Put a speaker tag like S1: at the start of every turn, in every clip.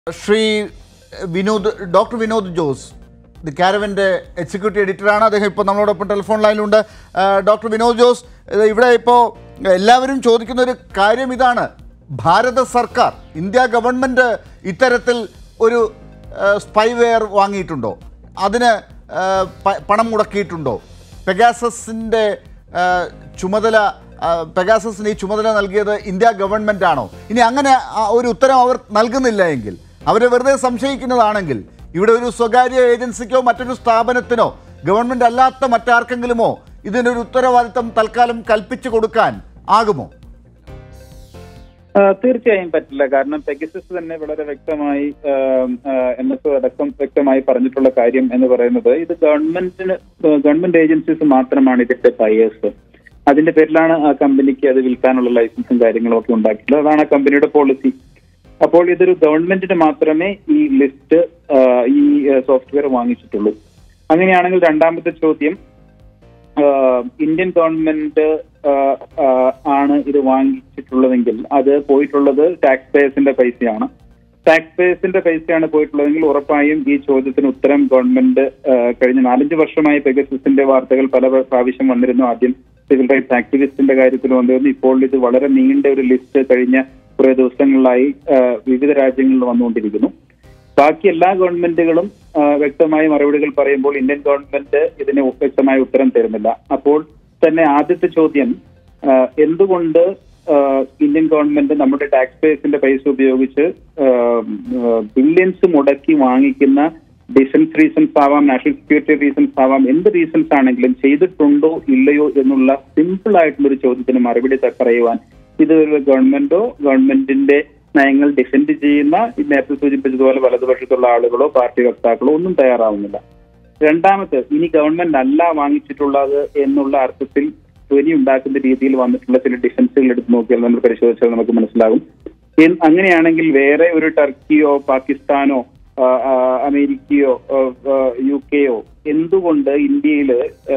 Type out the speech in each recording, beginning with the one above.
S1: Shri Vinod doctor Vinod Jose the കാരവൻ്റെ executive എഡിറ്ററാണ് അദ്ദേഹം ഇപ്പോൾ നമ്മളോടൊപ്പം ടെലിഫോൺ ലൈനിലുണ്ട് ആ, ഡോക്ടർ വിനോദ് ജോസ് ഇത് ഇവിടെ ഇപ്പോൾ എല്ലാവരും ചോദിക്കുന്ന ഒരു കാര്യം ഇതാണ് ഭാരത സർക്കാർ ഇന്ത്യ ഗവൺമെൻറ് ഇത്തരത്തിൽ ഒരു സ്പൈവെയർ വാങ്ങിയിട്ടുണ്ടോ അതിന് ആ, പ- പണം മുടക്കിയിട്ടുണ്ടോ പെഗാസസിൻ്റെ ചുമതല ആ, പെഗാസസിന് ഈ ചുമതല നൽകിയത് ഇന്ത്യ ഗവൺമെൻറ് ആണോ ഇനി അങ്ങനെ ആ, ഒരു ഉത്തരം അവർ നൽകുന്നില്ല എങ്കിൽ അവരെ വെറുതെ സംശയിക്കുന്നതാണെങ്കിൽ ഇവിടെ ഒരു സ്വകാര്യ ഏജൻസിക്കോ മറ്റൊരു സ്ഥാപനത്തിനോ ഗവൺമെൻറ് അല്ലാത്ത മറ്റാർക്കെങ്കിലുമോ ഇതിനൊരു ഉത്തരവാദിത്തം തൽക്കാലം കൽപ്പിച്ചു കൊടുക്കാൻ ആകുമോ
S2: ആ, തീർച്ചയായും പറ്റില്ല കാരണം പെഗസസ് തന്നെ വളരെ വ്യക്തമായി എൻ എസ് അടക്കം വ്യക്തമായി പറഞ്ഞിട്ടുള്ള കാര്യം എന്ന് പറയുന്നത് ഇത് ഗവൺമെന്റിന് ഗവൺമെന്റ് ഏജൻസീസ് മാത്രമാണ് ഇതിന്റെ ബയേഴ്സ് അതിന്റെ പേരിലാണ് ആ കമ്പനിക്ക് അത് വിൽക്കാനുള്ള ലൈസൻസും കാര്യങ്ങളും ഒക്കെ ഉണ്ടാക്കിയിട്ടുള്ളത് അതാണ് ആ കമ്പനിയുടെ പോളിസി അപ്പോൾ ഇതൊരു ഗവൺമെന്റിന് മാത്രമേ ഈ ലിസ്റ്റ് ഈ സോഫ്റ്റ്വെയർ വാങ്ങിച്ചിട്ടുള്ളൂ അങ്ങനെയാണെങ്കിൽ രണ്ടാമത്തെ ചോദ്യം ആഹ് ഇന്ത്യൻ ഗവൺമെന്റ് ആഹ് ആഹ് ആണ് ഇത് വാങ്ങിച്ചിട്ടുള്ളതെങ്കിൽ അത് പോയിട്ടുള്ളത് ടാക്സ് പേയേഴ്സിന്റെ പൈസയാണ് ടാക്സ് പേയേഴ്സിന്റെ പൈസയാണ് പോയിട്ടുള്ളതെങ്കിൽ ഉറപ്പായും ഈ ചോദ്യത്തിന് ഉത്തരം ഗവൺമെന്റ് ആഹ് കഴിഞ്ഞ നാലഞ്ച് വർഷമായി പെഗസസിന്റെ വാർത്തകൾ പല പ്രാവശ്യം വന്നിരുന്നു ആദ്യം സിവിൽ റൈറ്റ്സ് ആക്ടിവിസ്റ്റിന്റെ കാര്യത്തിൽ വന്നിരുന്നു ഇപ്പോൾ ഇത് വളരെ നീണ്ട ഒരു ലിസ്റ്റ് കഴിഞ്ഞ കുറെ ദിവസങ്ങളിലായി ആഹ് വിവിധ രാജ്യങ്ങളിൽ വന്നുകൊണ്ടിരിക്കുന്നു ബാക്കി എല്ലാ ഗവൺമെന്റുകളും ആ, വ്യക്തമായ മറുപടികൾ പറയുമ്പോൾ ഇന്ത്യൻ ഗവൺമെന്റ് ഇതിന് വ്യക്തമായ ഉത്തരം തരുന്നില്ല അപ്പോൾ തന്നെ ആദ്യത്തെ ചോദ്യം ആ, എന്തുകൊണ്ട് ആ, ഇന്ത്യൻ ഗവൺമെന്റ് നമ്മുടെ ടാക്സ് പേഴ്സിന്റെ പൈസ ഉപയോഗിച്ച് ബില്യൺസ് മുടക്കി വാങ്ങിക്കുന്ന ഡിഫൻസ് റീസൺസ് ആവാം നാഷണൽ സെക്യൂരിറ്റി റീസൺസ് ആവാം എന്ത് റീസൺസ് ആണെങ്കിലും ചെയ്തിട്ടുണ്ടോ ഇല്ലയോ എന്നുള്ള സിമ്പിൾ ആയിട്ടുള്ള ഒരു ചോദ്യത്തിന് മറുപടി ത- പറയുവാൻ ഇതൊരു ഗവൺമെന്റോ ഗവൺമെന്റിന്റെ നയങ്ങൾ ഡിഫെൻഡ് ചെയ്യുന്ന ഈ നേരത്തെ സൂചിപ്പിച്ചതുപോലെ വലതുപക്ഷത്തുള്ള ആളുകളോ പാർട്ടി വക്താക്കളോ ഒന്നും തയ്യാറാവുന്നില്ല രണ്ടാമത് ഇനി ഗവൺമെന്റ് അല്ല വാങ്ങിച്ചിട്ടുള്ളത് എന്നുള്ള അർത്ഥത്തിൽ ധ്വനി ഉണ്ടാക്കുന്ന രീതിയിൽ വന്നിട്ടുള്ള ചില ഡിഫൻസുകൾ എടുത്ത് നോക്കിയാൽ നമ്മൾ പരിശോധിച്ചാൽ നമുക്ക് മനസ്സിലാകും എൻ- അങ്ങനെയാണെങ്കിൽ വേറെ ഒരു ടർക്കിയോ പാകിസ്ഥാനോ ആ, ആ, അമേരിക്കയോ ആ, ആ, യു കെയോ എന്തുകൊണ്ട് ഇന്ത്യയില്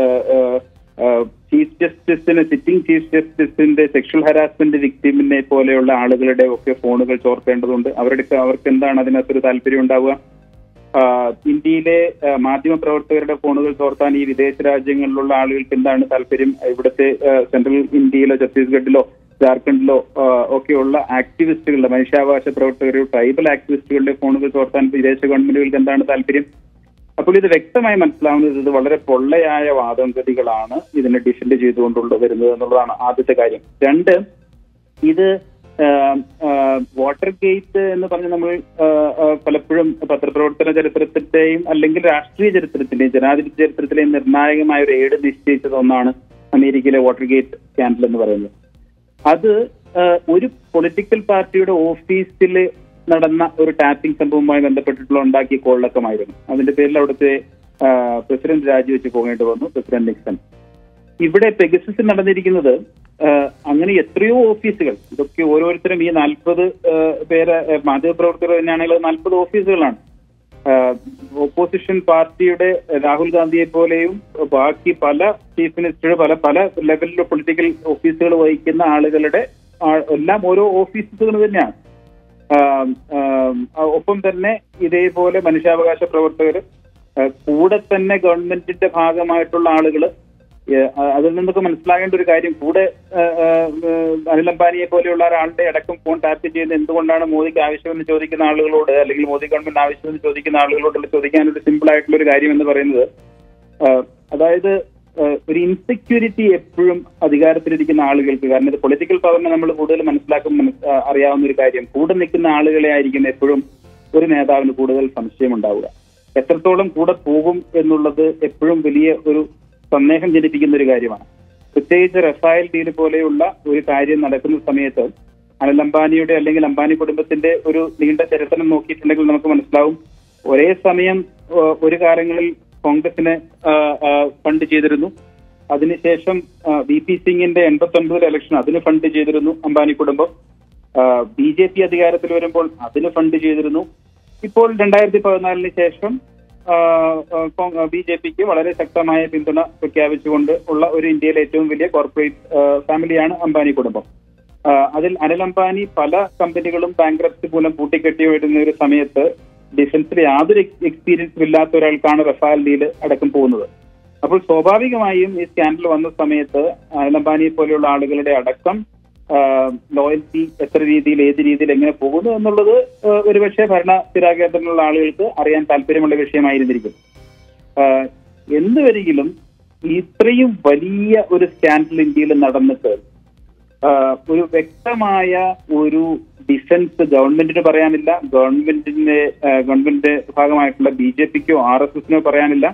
S2: ചീഫ് ജസ്റ്റിസിന് സിറ്റിംഗ് ചീഫ് ജസ്റ്റിസിന്റെ സെക്ഷൽ ഹരാസ്മെന്റ് വിക്ടിമിനെ പോലെയുള്ള ആളുകളുടെ ഒക്കെ ഫോണുകൾ ചോർത്തേണ്ടതുണ്ട് അവരുടെ അവർക്ക് എന്താണ് അതിനകത്തൊരു താല്പര്യം ഉണ്ടാവുക ആഹ് ഇന്ത്യയിലെ ആഹ് മാധ്യമ പ്രവർത്തകരുടെ ഫോണുകൾ ചോർത്താൻ ഈ വിദേശ രാജ്യങ്ങളിലുള്ള ആളുകൾക്ക് എന്താണ് താല്പര്യം ഇവിടുത്തെ ആഹ് സെൻട്രൽ ഇന്ത്യയിലോ ഛത്തീസ്ഗഡിലോ ജാർഖണ്ഡിലോ ആഹ് ഒക്കെയുള്ള ആക്ടിവിസ്റ്റുകളുടെ മനുഷ്യാവകാശ പ്രവർത്തകരുടെ ട്രൈബൽ ആക്ടിവിസ്റ്റുകളുടെ ഫോണുകൾ ചോർത്താൻ വിദേശ ഗവൺമെന്റുകൾക്ക് എന്താണ് താല്പര്യം അപ്പോൾ ഇത് വ്യക്തമായി മനസ്സിലാവുന്നത് ഇത് വളരെ പൊള്ളയായ വാദഗതികളാണ് ഇതിനെ ഡിഫെൻഡ് ചെയ്തുകൊണ്ടുള്ള വരുന്നത് എന്നുള്ളതാണ് ആദ്യത്തെ കാര്യം രണ്ട് ഇത് വാട്ടർ ഗേറ്റ് എന്ന് പറഞ്ഞ് നമ്മൾ ആ, ആ, പലപ്പോഴും പത്രപ്രവർത്തന ചരിത്രത്തിന്റെയും അല്ലെങ്കിൽ രാഷ്ട്രീയ ചരിത്രത്തിന്റെയും ജനാധിപത്യ ചരിത്രത്തിലെയും നിർണായകമായ ഒരു ഏട് നിശ്ചയിച്ചത് ഒന്നാണ് അമേരിക്കയിലെ വാട്ടർ ഗേറ്റ് സ്കാൻഡൽ എന്ന് പറയുന്നത് അത് ആ, ഒരു പൊളിറ്റിക്കൽ പാർട്ടിയുടെ ഓഫീസിൽ നടന്ന ഒരു ടാപ്പിംഗ് സംഭവവുമായി ബന്ധപ്പെട്ടിട്ടുള്ള ഉണ്ടാക്കിയ കോളക്കമായിരുന്നു അതിന്റെ പേരിൽ അവിടുത്തെ ആ, പ്രസിഡന്റ് രാജിവെച്ച് പോകേണ്ടി വന്നു പ്രസിഡന്റ് നിക്സൺ ഇവിടെ പെഗസസിൽ നടന്നിരിക്കുന്നത് ആ, അങ്ങനെ എത്രയോ ഓഫീസുകൾ ഇതൊക്കെ ഓരോരുത്തരും ഈ നാൽപ്പത് പേര് ആ, മാധ്യമപ്രവർത്തകർ തന്നെയാണെങ്കിൽ നാൽപ്പത് ഓഫീസുകളാണ് ഓപ്പോസിഷൻ പാർട്ടിയുടെ രാഹുൽ ഗാന്ധിയെ പോലെയും ബാക്കി പല ചീഫ് മിനിസ്റ്റർ പല പല ലെവലിലുള്ള പൊളിറ്റിക്കൽ ഓഫീസുകൾ വഹിക്കുന്ന ആളുകളുടെ ആ- എല്ലാം ഓരോ ഓഫീസുകൾ തന്നെയാണ് ആം, ആം, ആ, ഒപ്പം തന്നെ ഇതേപോലെ മനുഷ്യാവകാശ പ്രവർത്തകർ കൂടെ തന്നെ ഗവൺമെന്റിന്റെ ഭാഗമായിട്ടുള്ള ആളുകൾ അതിൽ നിന്നൊക്കെ മനസ്സിലാകേണ്ട ഒരു കാര്യം കൂടെ ആ, ആ, അനിൽ അംബാനിയെ പോലെയുള്ള ഒരാളുടെ അടക്കം ഫോൺ ടാപ്പ് ചെയ്യുന്നത് എന്തുകൊണ്ടാണ് മോദിക്ക് ആവശ്യമെന്ന് ചോദിക്കുന്ന ആളുകളോട് അല്ലെങ്കിൽ മോദി ഗവൺമെന്റ് ആവശ്യമെന്ന് ചോദിക്കുന്ന ആളുകളോടുള്ള ചോദിക്കാൻ ഒരു സിമ്പിൾ ആയിട്ടുള്ള ഒരു കാര്യം എന്ന് പറയുന്നത് ആ, അതായത് ആ, ഒരു ഇൻസെക്യൂരിറ്റി എപ്പോഴും അധികാരത്തിലിരിക്കുന്ന ആളുകൾക്ക് കാരണം ഇത് പൊളിറ്റിക്കൽ പവറിനെ നമ്മൾ കൂടുതൽ മനസ്സിലാക്കും മനസ്- ആ, അറിയാവുന്ന ഒരു കാര്യം കൂടെ നിൽക്കുന്ന ആളുകളെ ആയിരിക്കും എപ്പോഴും ഒരു നേതാവിന് കൂടുതൽ സംശയം ഉണ്ടാവുക എത്രത്തോളം കൂടെ പോകും എന്നുള്ളത് എപ്പോഴും വലിയ ഒരു സന്ദേഹം ജനിപ്പിക്കുന്ന ഒരു കാര്യമാണ് പ്രത്യേകിച്ച് റഫായൽ ഡീൽ പോലെയുള്ള ഒരു കാര്യം നടക്കുന്ന സമയത്ത് അനിൽ അംബാനിയുടെ അല്ലെങ്കിൽ അംബാനി കുടുംബത്തിന്റെ ഒരു നീണ്ട ചരിത്രം നോക്കിയിട്ടുണ്ടെങ്കിൽ നമുക്ക് മനസ്സിലാവും ഒരേ സമയം ആ, ഒരു കാലങ്ങളിൽ കോൺഗ്രസിനെ ആ, ആ, ഫണ്ട് ചെയ്തിരുന്നു അതിനുശേഷം വി പി സിംഗിന്റെ എൺപത്തി ഒൻപതിലെ ഇലക്ഷൻ അതിന് ഫണ്ട് ചെയ്തിരുന്നു അംബാനി കുടുംബം ബി ജെ പി അധികാരത്തിൽ വരുമ്പോൾ അതിന് ഫണ്ട് ചെയ്തിരുന്നു ഇപ്പോൾ രണ്ടായിരത്തി പതിനാലിന് ശേഷം ബി ജെ പിക്ക് വളരെ ശക്തമായ പിന്തുണ പ്രഖ്യാപിച്ചുകൊണ്ട് ഉള്ള ഒരു ഇന്ത്യയിലെ ഏറ്റവും വലിയ കോർപ്പറേറ്റ് ഫാമിലിയാണ് അംബാനി കുടുംബം ആ, അതിൽ അനിൽ അംബാനി പല കമ്പനികളും ബാങ്ക്രപ്സി മൂലം പൂട്ടിക്കെട്ടി വരുന്ന ഒരു സമയത്ത് ഡിഫൻസിൽ യാതൊരു എക്സ്പീരിയൻസും ഇല്ലാത്ത ഒരാൾക്കാണ് റഫാൽ ഡീൽ അടക്കം പോകുന്നത് അപ്പോൾ സ്വാഭാവികമായും ഈ സ്കാൻഡൽ വന്ന സമയത്ത് അനിൽ അംബാനിയെ പോലെയുള്ള ആളുകളുടെ അടക്കം ലോയൽറ്റി എത്ര രീതിയിൽ ഏത് രീതിയിൽ എങ്ങനെ പോകുന്നു എന്നുള്ളത് ആ, ഒരുപക്ഷെ ഭരണ സ്ഥിരാകേന്ദ്രത്തിലുള്ള ആളുകൾക്ക് അറിയാൻ താല്പര്യമുള്ള വിഷയമായിരുന്നിരിക്കും ആഹ് എന്ത് വരികിലും ഇത്രയും വലിയ ഒരു സ്കാൻഡൽ ഇന്ത്യയിൽ നടന്നിട്ട് ആഹ് ഒരു വ്യക്തമായ ഒരു ഡിഫൻസ് ഗവൺമെന്റിന് പറയാനില്ല ഗവൺമെന്റിന്റെ ആഹ് ഗവൺമെന്റിന്റെ ഭാഗമായിട്ടുള്ള ബി ജെ പിക്കോ ആർ എസ് എസിനോ പറയാനില്ല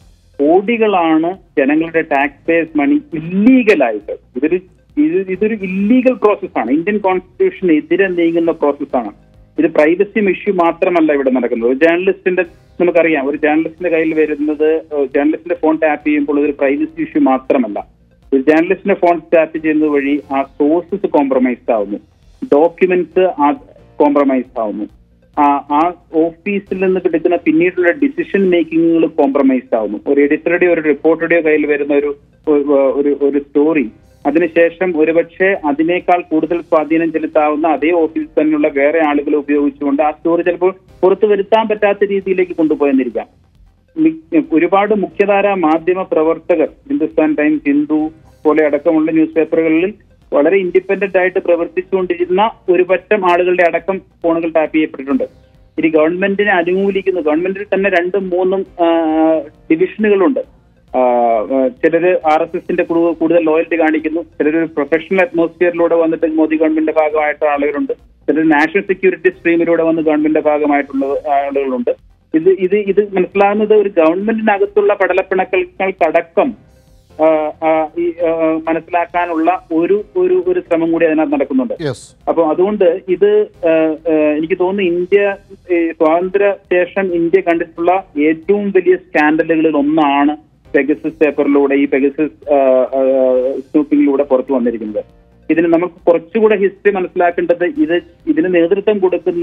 S2: കോടികളാണ് ജനങ്ങളുടെ ടാക്സ് പേഴ്സ് മണി ഇല്ലീഗലായിട്ട് ഇതൊരു ഇത് ഇതൊരു ഇല്ലീഗൽ പ്രോസസ്സാണ് ഇന്ത്യൻ കോൺസ്റ്റിറ്റ്യൂഷന് എതിരെ നീങ്ങുന്ന പ്രോസസ്സാണ് ഇത് പ്രൈവസി ഇഷ്യൂ മാത്രമല്ല ഇവിടെ നടക്കുന്നത് ഒരു ജേർണലിസ്റ്റിന്റെ നമുക്കറിയാം ഒരു ജേർണലിസ്റ്റിന്റെ കയ്യിൽ വരുന്നത് ഏഹ് ജേർണലിസ്റ്റിന്റെ ഫോൺ ടാപ്പ് ചെയ്യുമ്പോൾ ഇതൊരു പ്രൈവസി ഇഷ്യൂ മാത്രമല്ല ഒരു ജേർണലിസ്റ്റിന്റെ ഫോൺ ടാപ്പ് ചെയ്യുന്നത് വഴി ആ സോഴ്സസ് കോംപ്രമൈസ് ആവുന്നു ഡോക്യുമെന്റ്സ് കോംപ്രമൈസ് ആവുന്നു ആ ആ ഓഫീസിൽ നിന്ന് കിടക്കുന്ന പിന്നീടുള്ള ഡിസിഷൻ മേക്കിങ്ങുകൾ കോംപ്രമൈസ് ആവുന്നു ഒരു എഡിറ്ററുടെയോ ഒരു റിപ്പോർട്ടറുടെയോ കയ്യിൽ വരുന്ന ഒരു ഒരു ഒരു സ്റ്റോറി അതിനുശേഷം ഒരുപക്ഷെ അതിനേക്കാൾ കൂടുതൽ സ്വാധീനം ചെലുത്താവുന്ന അതേ ഓഫീസിൽ തന്നെയുള്ള വേറെ ആളുകളെ ഉപയോഗിച്ചുകൊണ്ട് ആ സ്റ്റോറി ചിലപ്പോൾ പുറത്തു വരുത്താൻ പറ്റാത്ത രീതിയിലേക്ക് കൊണ്ടുപോയെന്നിരിക്കാം മി- ഒരുപാട് മുഖ്യധാര മാധ്യമ പ്രവർത്തകർ ഹിന്ദുസ്ഥാൻ ടൈംസ് ഹിന്ദു പോലെ അടക്കമുള്ള ന്യൂസ് പേപ്പറുകളിൽ വളരെ ഇൻഡിപെൻഡന്റ് ആയിട്ട് പ്രവർത്തിച്ചുകൊണ്ടിരുന്ന ഒരു പറ്റം ആളുകളുടെ അടക്കം ഫോണുകൾ ടാപ്പ് ചെയ്യപ്പെട്ടിട്ടുണ്ട് ഇനി ഗവൺമെന്റിനെ അനുകൂലിക്കുന്നു ഗവൺമെന്റിൽ തന്നെ രണ്ടും മൂന്നും ആ, ഡിവിഷനുകളുണ്ട് ആ, ആ, ചിലര് ആർ എസ് എസിന്റെ കൂടുതൽ ലോയൽറ്റി കാണിക്കുന്നു ചിലർ ഒരു പ്രൊഫഷണൽ അറ്റ്മോസ്ഫിയറിലൂടെ വന്നിട്ട് മോദി ഗവൺമെന്റിന്റെ ഭാഗമായിട്ടുള്ള ആളുകളുണ്ട് ചിലർ നാഷണൽ സെക്യൂരിറ്റി സ്ട്രീമിലൂടെ വന്ന് ഗവൺമെന്റിന്റെ ഭാഗമായിട്ടുള്ള ആളുകളുണ്ട് ഇത് ഇത് ഇത് മനസ്സിലാകുന്നത് ഒരു ഗവൺമെന്റിനകത്തുള്ള പടലപ്പിണക്കൾക്കടക്കം ആ, ആ, ഈ ആ, മനസ്സിലാക്കാനുള്ള ഒരു ഒരു ഒരു ശ്രമം കൂടി അതിനകത്ത് നടക്കുന്നുണ്ട്
S1: യെസ്
S2: അപ്പൊ അതുകൊണ്ട് ഇത് ആ, ആ, എനിക്ക് തോന്നുന്നു ഇന്ത്യ ഈ സ്വാതന്ത്ര്യ ശേഷം ഇന്ത്യ കണ്ടിട്ടുള്ള ഏറ്റവും വലിയ സ്കാൻഡലുകളിൽ ഒന്നാണ് പെഗസസ് പേപ്പറിലൂടെ ഈ പെഗസസ് സ്നൂപ്പിങ്ങിലൂടെ പുറത്തു വന്നിരിക്കുന്നത് ഇതിന് നമുക്ക് കുറച്ചുകൂടെ ഹിസ്റ്ററി മനസ്സിലാക്കേണ്ടത് ഇത് ഇതിന് നേതൃത്വം കൊടുക്കുന്ന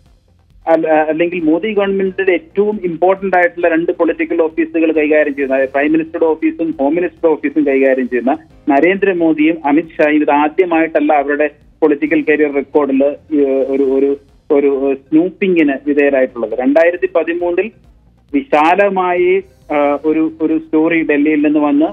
S2: അല്ല- അല്ലെങ്കിൽ മോദി ഗവൺമെന്റിന്റെ ഏറ്റവും ഇമ്പോർട്ടന്റ് ആയിട്ടുള്ള രണ്ട് പൊളിറ്റിക്കൽ ഓഫീസുകൾ കൈകാര്യം ചെയ്യുന്ന അതായത് പ്രൈം മിനിസ്റ്ററുടെ ഓഫീസും ഹോം മിനിസ്റ്ററുടെ ഓഫീസും കൈകാര്യം ചെയ്യുന്ന നരേന്ദ്രമോദിയും അമിത്ഷായും ഇത് ആദ്യമായിട്ടല്ല അവരുടെ പൊളിറ്റിക്കൽ കരിയർ റെക്കോർഡിൽ ഒരു ഒരു ഒരു സ്നൂപ്പിങ്ങിന് വിധേയരായിട്ടുള്ളത് രണ്ടായിരത്തി പതിമൂന്നിൽ വിശാലമായി ആ, ഒരു ഒരു സ്റ്റോറി ഡൽഹിയിൽ നിന്ന് വന്ന്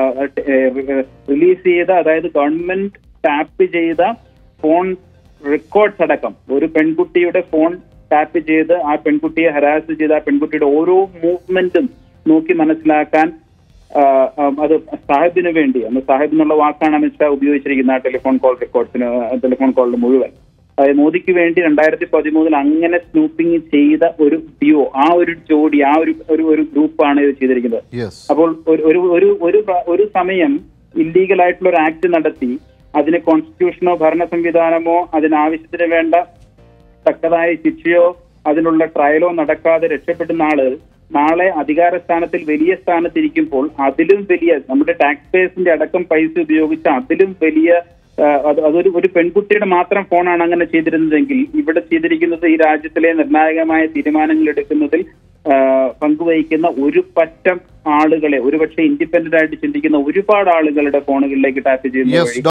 S2: റിലീസ് ചെയ്ത അതായത് ഗവൺമെന്റ് ടാപ്പ് ചെയ്ത ഫോൺ റെക്കോർഡ്സ് അടക്കം ഒരു പെൺകുട്ടിയുടെ ഫോൺ ടാപ്പ് ചെയ്ത് ആ പെൺകുട്ടിയെ ഹരാസ് ചെയ്ത് ആ പെൺകുട്ടിയുടെ ഓരോ മൂവ്മെന്റും നോക്കി മനസ്സിലാക്കാൻ ആ, ആ, അത് സാഹിബിന് വേണ്ടി അന്ന് സാഹിബ് എന്നുള്ള വാക്കാണ് അമിത്ഷാ ഉപയോഗിച്ചിരിക്കുന്ന ആ ടെലിഫോൺ കോൾ റെക്കോർഡ്സിന് ടെലിഫോൺ കോളിൽ മുഴുവൻ അതായത് മോദിക്ക് വേണ്ടി രണ്ടായിരത്തി പതിമൂന്നിൽ അങ്ങനെ സ്നൂപ്പിംഗ് ചെയ്ത ഒരു ഡ്യൂ ആ ഒരു ജോഡി ആ ഒരു ഒരു ഒരു ഗ്രൂപ്പാണ് ഇത് ചെയ്തിരിക്കുന്നത്
S1: യെസ്
S2: അപ്പോൾ ഒരു ഒരു ഒരു ഒരു പ്ര- ഒരു സമയം ഇല്ലീഗൽ ആയിട്ടുള്ള ഒരു ആക്ട് നടത്തി അതിന് കോൺസ്റ്റിറ്റ്യൂഷനോ ഭരണ സംവിധാനമോ അതിനാവശ്യത്തിന് വേണ്ട തക്കതായ ശിക്ഷയോ അതിനുള്ള ട്രയലോ നടക്കാതെ രക്ഷപ്പെടുന്ന ആള് നാളെ അധികാര സ്ഥാനത്തിൽ വലിയ സ്ഥാനത്തിരിക്കുമ്പോൾ അതിലും വലിയ നമ്മുടെ ടാക്സ് പേഴ്സിന്റെ അടക്കം പൈസ ഉപയോഗിച്ച് അതിലും വലിയ ആ, അത് അതൊരു ഒരു പെൺകുട്ടിയുടെ മാത്രം ഫോണാണ് അങ്ങനെ ചെയ്തിരുന്നതെങ്കിൽ ഇവിടെ ചെയ്തിരിക്കുന്നത് ഈ രാജ്യത്തിലെ നിർണായകമായ തീരുമാനങ്ങൾ എടുക്കുന്നതിൽ ആ, പങ്കുവഹിക്കുന്ന ഒരു പറ്റം ആളുകളെ ഒരുപക്ഷെ ഇൻഡിപെൻഡന്റ് ആയിട്ട് ചിന്തിക്കുന്ന ഒരുപാട് ആളുകളുടെ ഫോണുകളിലേക്ക് ടാപ്പ് ചെയ്യുന്ന
S1: യെസ്
S2: വഴി